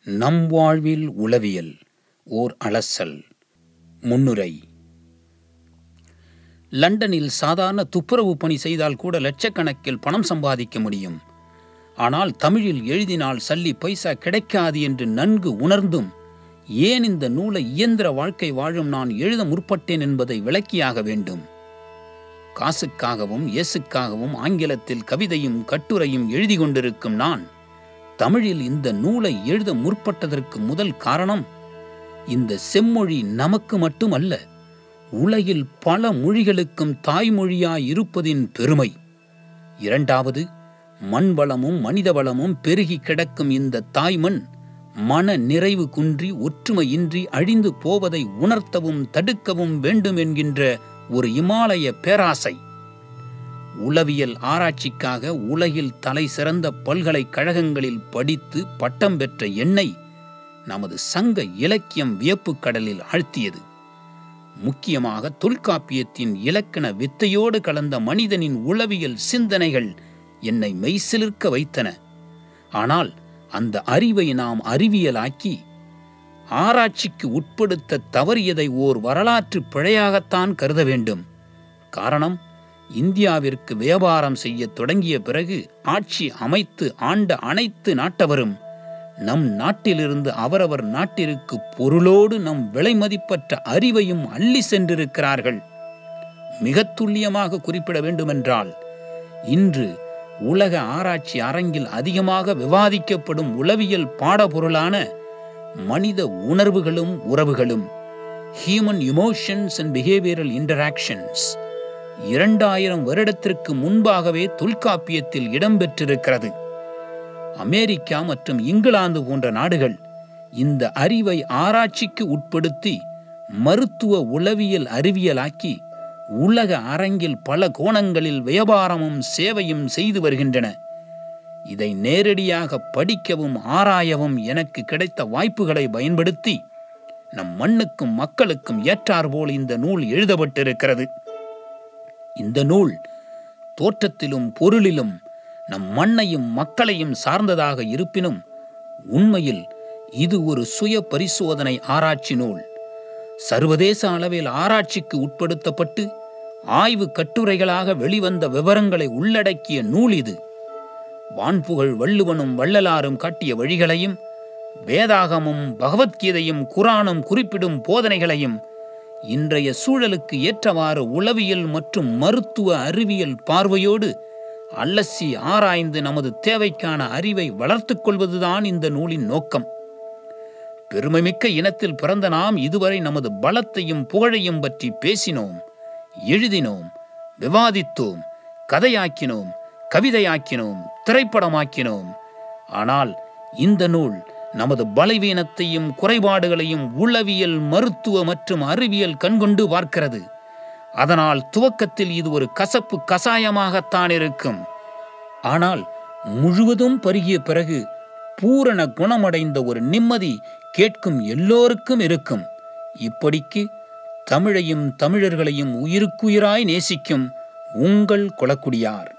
நம் வாழ்வில் உளவியல் ஓர் அலசல் முன்னுரை லண்டனில் சாதாரண துப்புரவு பணி செய்தால் கூட லட்சக்கணக்கில் பணம் சம்பாதிக்க முடியும் ஆனால் தமிழில் எழுதினால் சல்லி பைசா கிடைக்காது என்று நன்கு உணர்ந்தும் ஏன் இந்த நூலை இயந்திர வாழ்க்கை வாழும் நான் எழுத முற்பட்டேன் என்பதை விளக்கியாக வேண்டும் காசுக்காகவும் இயேசுக்காகவும் ஆங்கிலத்தில் கவிதையும் கட்டுரையும் எழுதி கொண்டிருக்கும் நான் தமிழில் இந்த நூலை எழுத முற்பட்டதற்கு முதல் காரணம் இந்த செம்மொழி நமக்கு மட்டுமல்ல உலகில் பல மொழிகளுக்கும் தாய்மொழியாய் இருப்பதின் பெருமை இரண்டாவது மண் வளமும் மனித வளமும் பெருகி கிடக்கும் இந்த தாய்மண் மன நிறைவு குன்றி ஒற்றுமையின்றி அழிந்து போவதை உணர்த்தவும் தடுக்கவும் வேண்டும் என்கின்ற ஒரு இமாலய பேராசை உளவியல் ஆராய்ச்சிக்காக உலகில் தலை சிறந்த பல்கலைக்கழகங்களில் படித்து பட்டம் பெற்ற என்னை நமது சங்க இலக்கியம் வியப்புக் கடலில் ஆழ்த்தியது முக்கியமாக தொல்காப்பியத்தின் இலக்கண வித்தையோடு கலந்த மனிதனின் உளவியல் சிந்தனைகள் என்னை மெய்சிலிர்க்க வைத்தன ஆனால் அந்த அறிவை நாம் அறிவியலாக்கி ஆராய்ச்சிக்கு உட்படுத்த தவறியதை ஓர் வரலாற்று பிழையாகத்தான் கருத வேண்டும் காரணம் இந்தியாவிற்கு வியாபாரம் செய்ய தொடங்கிய பிறகு ஆட்சி அமைத்து ஆண்ட அனைத்து நாட்டவரும் நம் நாட்டிலிருந்து அவரவர் நாட்டிற்கு பொருளோடு நம் விலைமதிப்பற்ற அறிவையும் அள்ளி சென்றிருக்கிறார்கள் மிக துல்லியமாக குறிப்பிட வேண்டுமென்றால் இன்று உலக ஆராய்ச்சி அரங்கில் அதிகமாக விவாதிக்கப்படும் உளவியல் பாடப்பொருளான மனித உணர்வுகளும் உறவுகளும் human emotions and behavioural interactions இரண்டாயிரம் வருடத்திற்கு முன்பாகவே தொல்காப்பியத்தில் இடம்பெற்றிருக்கிறது அமெரிக்கா மற்றும் இங்கிலாந்து போன்ற நாடுகள் இந்த அறிவை ஆராய்ச்சிக்கு உட்படுத்தி மருத்துவ உளவியல் அறிவியலாக்கி உலக அரங்கில் பல கோணங்களில் வியாபாரமும் சேவையும் செய்து வருகின்றன இதை நேரடியாக படிக்கவும் ஆராயவும் எனக்கு கிடைத்த வாய்ப்புகளை பயன்படுத்தி நம் மண்ணுக்கும் மக்களுக்கும் ஏற்றாற்போல் இந்த நூல் எழுதப்பட்டிருக்கிறது இந்த நூல் தோற்றத்திலும் பொருளிலும் நம் மண்ணையும் மக்களையும் சார்ந்ததாக இருப்பினும் உண்மையில் இது ஒரு சுய பரிசோதனை ஆராய்ச்சி நூல் சர்வதேச அளவில் ஆராய்ச்சிக்கு உட்படுத்தப்பட்டு ஆய்வு கட்டுரைகளாக வெளிவந்த விவரங்களை உள்ளடக்கிய நூல் இது வான்புகழ் வள்ளுவனும் வள்ளலாரும் காட்டிய வழிகளையும் வேதாகமும் பகவத்கீதையும் குரானும் குறிப்பிடும் போதனைகளையும் இன்றைய சூழலுக்கு ஏற்றவாறு உளவியல் மற்றும் மருத்துவ அறிவியல் பார்வையோடு அலசி ஆராய்ந்து நமது தேவைக்கான அறிவை வளர்த்துக் கொள்வதுதான் இந்த நூலின் நோக்கம் பெருமைமிக்க இனத்தில் பிறந்த நாம் இதுவரை நமது பலத்தையும் புகழையும் பற்றி பேசினோம் எழுதினோம் விவாதித்தோம் கதையாக்கினோம் கவிதையாக்கினோம் திரைப்படமாக்கினோம் ஆனால் இந்த நூல் நமது பலவீனத்தையும் குறைபாடுகளையும் உளவியல் மருத்துவ மற்றும் அறிவியல் கண்கொண்டு பார்க்கிறது அதனால் துவக்கத்தில் இது ஒரு கசப்பு கசாயமாகத்தான் இருக்கும் ஆனால் முழுவதும் பருகிய பிறகு பூரண குணமடைந்த ஒரு நிம்மதி கேட்கும் எல்லோருக்கும் இருக்கும் இப்படிக்கு தமிழையும் தமிழர்களையும் உயிருக்குயிராய் நேசிக்கும் உங்கள் குலக்குடியார்